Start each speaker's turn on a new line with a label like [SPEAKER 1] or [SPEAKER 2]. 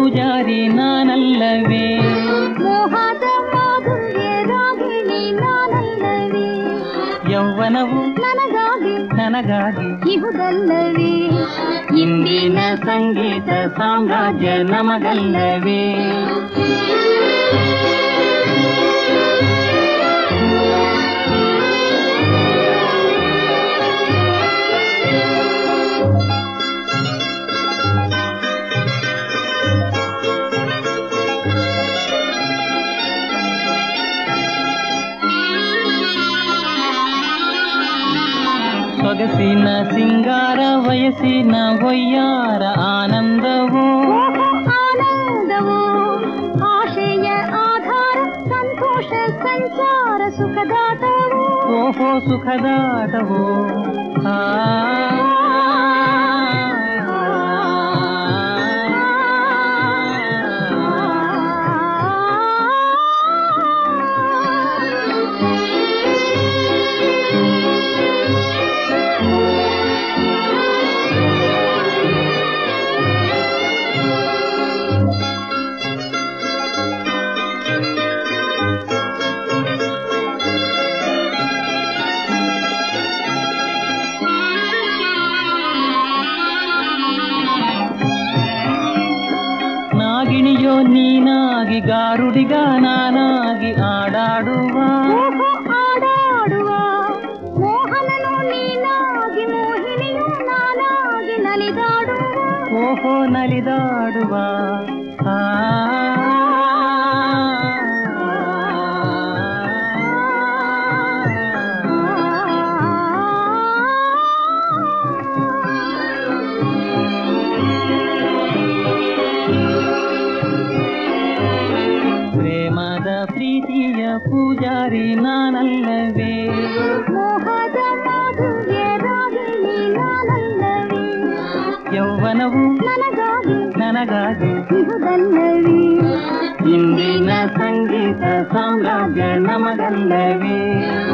[SPEAKER 1] ಪೂಜಾರಿ ನಾನಲ್ಲವೇ
[SPEAKER 2] ಮೋಹದ ಮಾಧುರ್ಯ ರಾಗಿಣಿ ನಾನಲ್ಲವೇ
[SPEAKER 1] ಯೌವನವು
[SPEAKER 2] ನನಗಾಗಿ
[SPEAKER 1] ನನಗಾಗಿ
[SPEAKER 2] ಇಹುದಲ್ಲವೇ
[SPEAKER 1] ಇಂದಿನ ಸಂಗೀತ ಸಾಮ್ರಾಜ್ಯ ನಮಗಲ್ಲವೇ ಸೊಗಸಿನ ಸಿಂಗಾರ ವಯಸ್ಸಿನ ಒಯ್ಯಾರ ಆನಂದವೋ
[SPEAKER 2] ಓಹೋ ಆನಂದವೋ ಆಶೆಯ ಆಧಾರ ಸಂತೋಷ ಸಂಚಾರ ಸುಖದಾತವೋ
[SPEAKER 1] ಓಹೋ ಸುಖದಾಟವೋ ಆ ನಾಗಿಣಿಯೋ ನೀನಾಗಿ ಗಾರುಡಿಗ ನಾನಾಗಿ ಆಡಾಡುವ
[SPEAKER 2] ಓಹೋ ಆಡಾಡುವ ಮೋಹನನು ನೀನಾಗಿ ಮೋಹಿನಿಯು ನಾನಾಗಿ ನಲಿದಾಡುವ
[SPEAKER 1] ಓಹೋ ನಲಿದಾಡುವ ಆ ಪ್ರೇಮದ ಪ್ರೀತಿಯ ಪೂಜಾರಿ ನಾನಲ್ಲವೇ
[SPEAKER 2] ಮೋಹದ ಮಾಧುರ್ಯ ರಾಗಿಣಿ ನಾನಲ್ಲವೇ
[SPEAKER 1] ಯೌವನವು
[SPEAKER 2] ನನಗಾಗಿ
[SPEAKER 1] ನನಗಾಗಿ
[SPEAKER 2] ಇಹುದಲ್ಲವೇ
[SPEAKER 1] ಇಂದಿನ ಸಂಗೀತ ಸಾಮ್ರಾಜ್ಯ ನಮಗಲ್ಲವೇ